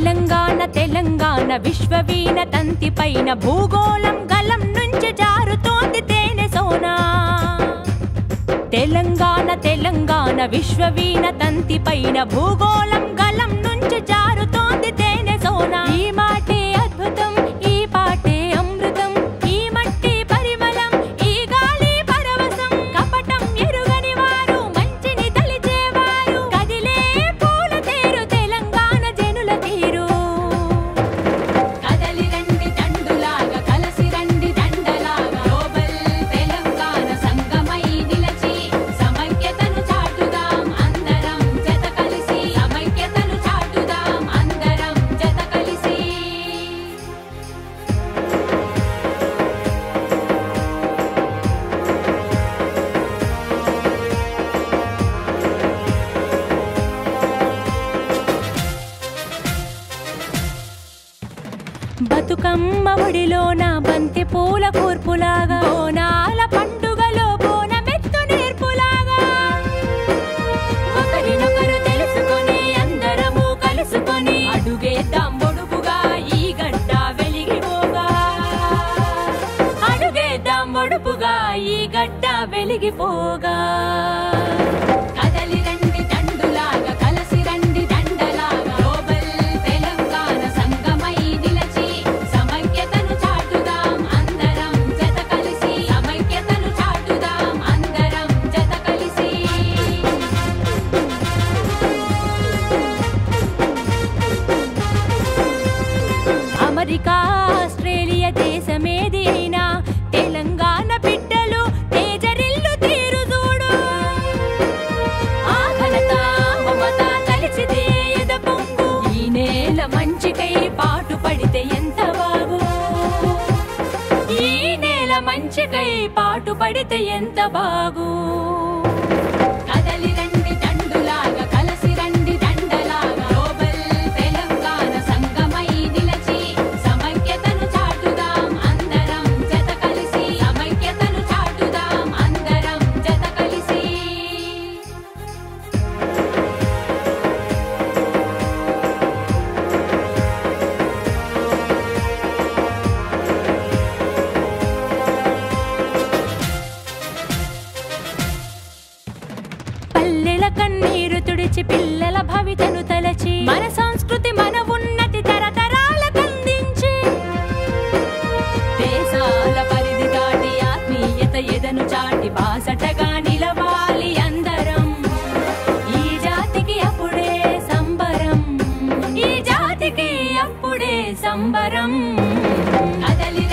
తెలంగాణ తెలంగాణ విశ్వవీణ తంతి పైన భూగోళం గలం నుంచి జారుతోంది తేనె సోనా తెలంగాణ తెలంగాణ విశ్వవీణ తంతి పైన భూగోళం గలం నుంచి జారుతోంది తేనె సోనా ఈ మాటే అద్భుతం ఈ పాటే అమృతం ఈ మట్టి పరిమళం ఈ గాలి పరవశం కపటం ఎరుగని వారు మంచిని తలిచేవారు కదిలే పూల తీరు తెలంగాణ జనుల తీరు కదలి రండి దండులాగా కలసి రండి దండలాగా గ్లోబల్ తెలంగాణ సంగమై నిలచి సమైక్యతను చాటుదాం అందరం జత కలిసి సమైక్యతను చాటుదాం అందరం జత కలిసి బతుకమ్మ ఒడిలోన బంతి పూల కూర్పులాగా బోనాల పండుగలో బోనమెత్తు నేర్పులాగా ఒకరినొకరు తెలుసుకొని అందరము కలుసుకొని అడుగేద్దాం ఒడుపుగా ఈ గడ్డ వెలిగిపోగా అడుగేద్దాం ఒడుపుగా ఈ గడ్డ వెలిగిపోగా కదలి రండి దండులాగా కలసి రండి దండలాగా గ్లోబల్ తెలంగాణ సంగమై నిలచి సమైక్యతను చాటుదాం అందరం జత కలిసి సమైక్యతను చాటుదాం అందరం జత కలిసి అమెరికా ఆస్ట్రేలియా దేశమేది అయినా తెలంగాణ బిడ్డలు తేజరిల్లు తీరు చూడు ఆ ఘనత మమత కలిసితే ఎద పొంగు ఈ నేల మంచికై పాటు పడితే ఎంత బాగు ఈ నేల మంచికై పాటు పడితే ఎంత బాగు కదలి రండి దండులాగా కలసి రండి దండలాగా గ్లోబల్ తెలంగాణ సంగమై నిలచి సమైక్యతను చాటుదాం అందరం జత కలిసి సమైక్యతను చాటుదాం అందరం జత కలిసి పల్లెల కన్నీరు తుడిచి పిల్లల భవితను తలచి మన సంస్కృతి మన ఉన్నతి తరతరాలకందించి దేశాల పరిధి దాటి ఆత్మీయత ఎదను చాటి బాసటగా నిలవాలి అందరం ఈ జాతికి అప్పుడే సంబరం ఈ జాతికి అప్పుడే సంబరం కదలి